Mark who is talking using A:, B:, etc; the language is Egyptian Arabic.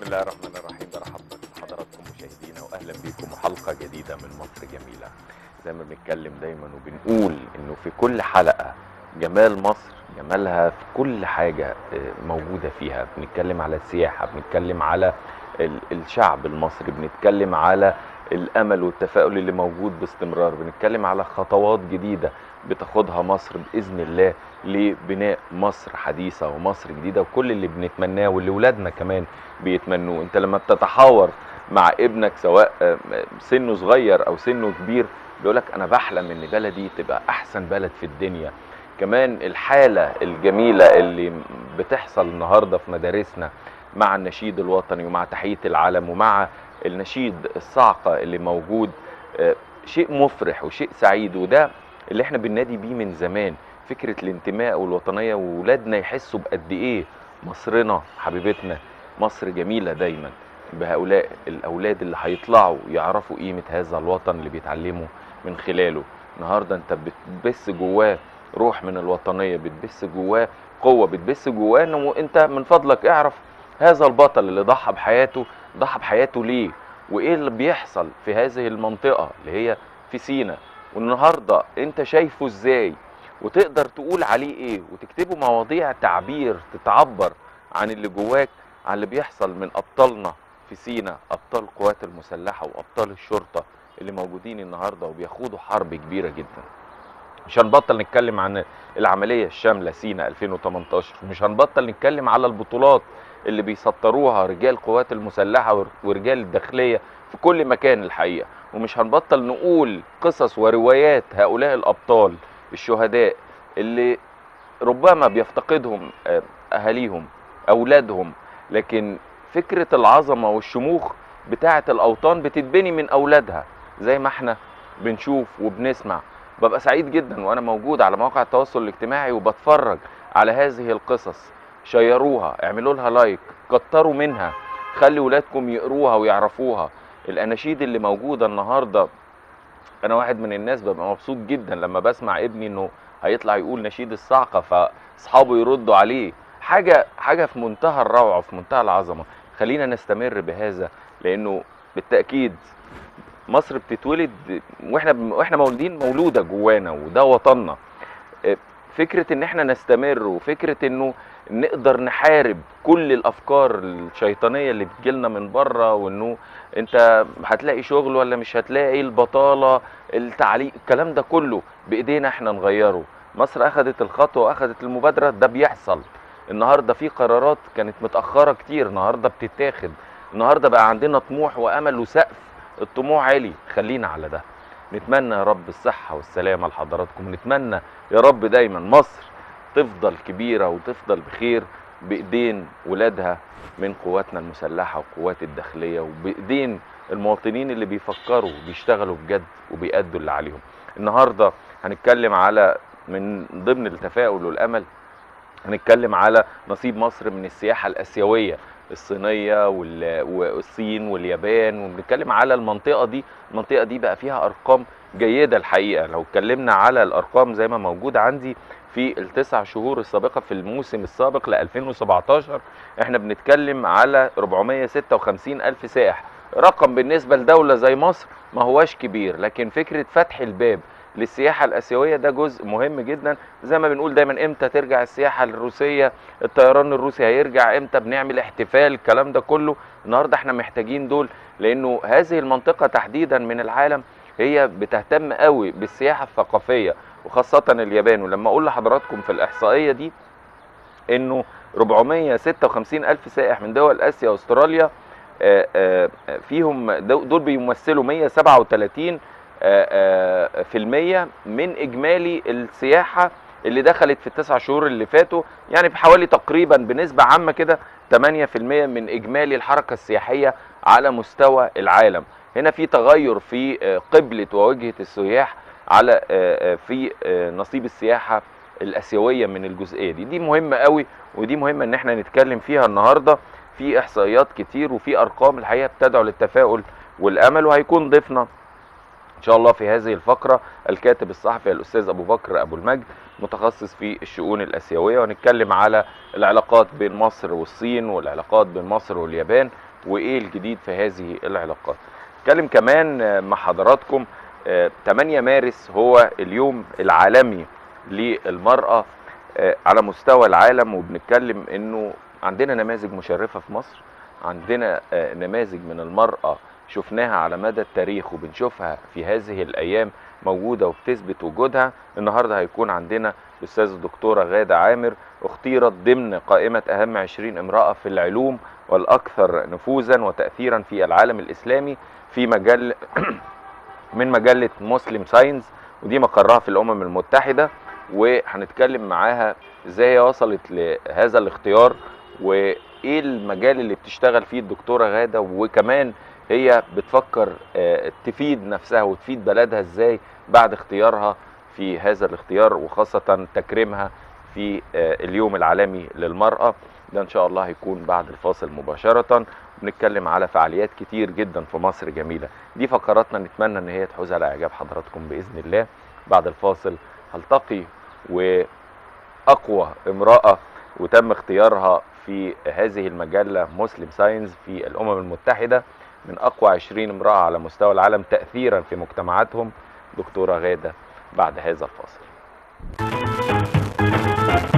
A: الله الرحمن الرحيم برحب بحضراتكم مشاهدينا واهلا بكم وحلقه جديده من مصر جميله زي ما بنتكلم دايما وبنقول انه في كل حلقه جمال مصر جمالها في كل حاجه آه، موجوده فيها بنتكلم على السياحه بنتكلم على ال- الشعب المصري بنتكلم على الامل والتفاؤل اللي موجود باستمرار بنتكلم على خطوات جديده بتاخدها مصر باذن الله لبناء مصر حديثه ومصر جديده وكل اللي بنتمناه واللي ولادنا كمان بيتمنوه انت لما بتتحاور مع ابنك سواء آه، سنه صغير او سنه كبير بيقولك انا بحلم ان بلدي تبقى احسن بلد في الدنيا كمان الحاله الجميله اللي بتحصل النهارده في مدارسنا مع النشيد الوطني ومع تحيه العلم ومع النشيد الصاعقه اللي موجود آه، شيء مفرح وشيء سعيد وده اللي احنا بننادي بيه من زمان فكره الانتماء والوطنيه وولادنا يحسوا بقد ايه مصرنا حبيبتنا مصر جميله دايما بهؤلاء الاولاد اللي هيطلعوا يعرفوا قيمه هذا الوطن اللي بيتعلموا من خلاله النهارده انت بتبث جواه روح من الوطنيه بتبث جواه قوه بتبث جواه انه انت من فضلك اعرف هذا البطل اللي ضحى بحياته ضحى بحياته ليه وايه اللي بيحصل في هذه المنطقه اللي هي في سينا والنهارده انت شايفه ازاي وتقدر تقول عليه ايه وتكتبه مواضيع تعبير تتعبر عن اللي جواك عن اللي بيحصل من ابطالنا في سينا ابطال القوات المسلحه وابطال الشرطه اللي موجودين النهارده وبيخوضوا حرب كبيره جدا مش هنبطل نتكلم عن العمليه الشامله سينا 2018 مش هنبطل نتكلم على البطولات اللي بيسطروها رجال القوات المسلحه ور- ورجال الداخليه في كل مكان الحقيقه ومش هنبطل نقول قصص وروايات هؤلاء الابطال الشهداء اللي ربما بيفتقدهم آه، اهاليهم اولادهم لكن فكره العظمه والشموخ بتاعه الاوطان بتتبني من اولادها زي ما احنا بنشوف وبنسمع ببقى سعيد جدا وانا موجود على مواقع التواصل الاجتماعي وبتفرج على هذه القصص شيروها اعملوا لها لايك كتروا منها خلي ولادكم يقروها ويعرفوها الاناشيد اللي موجوده النهارده انا واحد من الناس ببقى مبسوط جدا لما بسمع ابني انه هيطلع يقول نشيد الصعقه فاصحابه يردوا عليه حاجه حاجه في منتهى الروعه وفي منتهى العظمه خلينا نستمر بهذا لانه بالتاكيد مصر بتتولد واحنا واحنا مولودين مولوده جوانا وده وطننا إيه، فكره ان احنا نستمر وفكره انه نقدر نحارب كل الافكار الشيطانيه اللي بتجيلنا من بره وانه انت هتلاقي شغل ولا مش هتلاقي البطاله التعليق الكلام ده كله بايدينا احنا نغيره مصر اخذت الخطوه واخذت المبادره ده بيحصل النهارده في قرارات كانت متاخره كتير النهارده بتتاخد النهارده بقى عندنا طموح وامل وسقف الطموح عالي خلينا على ده نتمنى يا رب الصحه والسلامه لحضراتكم نتمنى يا رب دايما مصر تفضل كبيره وتفضل بخير بايدين ولادها من قواتنا المسلحه وقوات الداخليه وبايدين المواطنين اللي بيفكروا وبيشتغلوا بجد وبيأدوا اللي عليهم النهارده هنتكلم على من ضمن التفاؤل والامل هنتكلم على نصيب مصر من السياحه الاسيويه الصينيه وال- والصين واليابان وبنتكلم على المنطقه دي المنطقه دي بقى فيها ارقام جيده الحقيقه لو اتكلمنا على الارقام زي ما موجود عندي في التسع شهور السابقه في الموسم السابق ل 2017 احنا بنتكلم على 456 الف سائح رقم بالنسبه لدوله زي مصر ما هواش كبير لكن فكره فتح الباب للسياحه الاسيويه ده جزء مهم جدا زي ما بنقول دايما امتى ترجع السياحه الروسيه الطيران الروسي هيرجع امتى بنعمل احتفال الكلام ده كله النهارده احنا محتاجين دول لانه هذه المنطقه تحديدا من العالم هي بتهتم قوي بالسياحه الثقافيه وخاصه اليابان ولما اقول لحضراتكم في الاحصائيه دي انه 456 الف سائح من دول اسيا واستراليا آه، آه، فيهم دو- دول بيمثلوا 137 آه، آه، في المية من اجمالي السياحه اللي دخلت في التسع شهور اللي فاتوا يعني في حوالي تقريبا بنسبه عامه كده 8% من اجمالي الحركه السياحيه على مستوى العالم هنا في تغير في آه، قبله ووجهه السياح على آه، آه، في آه، نصيب السياحه الاسيويه من الجزئيه دي دي مهمه قوي ودي مهمه ان احنا نتكلم فيها النهارده في احصائيات كتير وفي ارقام الحقيقه بتدعو للتفاؤل والامل وهيكون ضيفنا ان شاء الله في هذه الفقره الكاتب الصحفي الاستاذ ابو بكر ابو المجد متخصص في الشؤون الاسيويه ونتكلم على العلاقات بين مصر والصين والعلاقات بين مصر واليابان وايه الجديد في هذه العلاقات نتكلم كمان آه، مع حضراتكم آه، 8 مارس هو اليوم العالمي للمرأة آه، على مستوى العالم وبنتكلم انه عندنا نماذج مشرفة في مصر عندنا آه، نماذج من المرأة شفناها على مدى التاريخ وبنشوفها في هذه الايام موجودة وبتثبت وجودها النهاردة هيكون عندنا الأستاذة الدكتورة غادة عامر اختيرت ضمن قائمة أهم 20 امرأة في العلوم والأكثر نفوذا وتأثيرا في العالم الإسلامي في مجال من مجلة مسلم ساينس ودي مقرها في الأمم المتحدة وهنتكلم معاها ازاي هي وصلت لهذا الاختيار وايه المجال اللي بتشتغل فيه الدكتورة غادة وكمان هي بتفكر آه، تفيد نفسها وتفيد بلدها ازاي بعد اختيارها في هذا الاختيار وخاصة تكريمها في آه، اليوم العالمي للمرأة ده ان شاء الله هيكون بعد الفاصل مباشرة بنتكلم على فعاليات كتير جدا في مصر جميلة دي فقراتنا نتمنى ان هي تحوز على اعجاب حضراتكم باذن الله بعد الفاصل هلتقي واقوى امرأة وتم اختيارها في هذه المجلة مسلم ساينس في الامم المتحدة من اقوى 20 امرأة على مستوى العالم تأثيرا في مجتمعاتهم دكتورة غادة بعد هذا الفاصل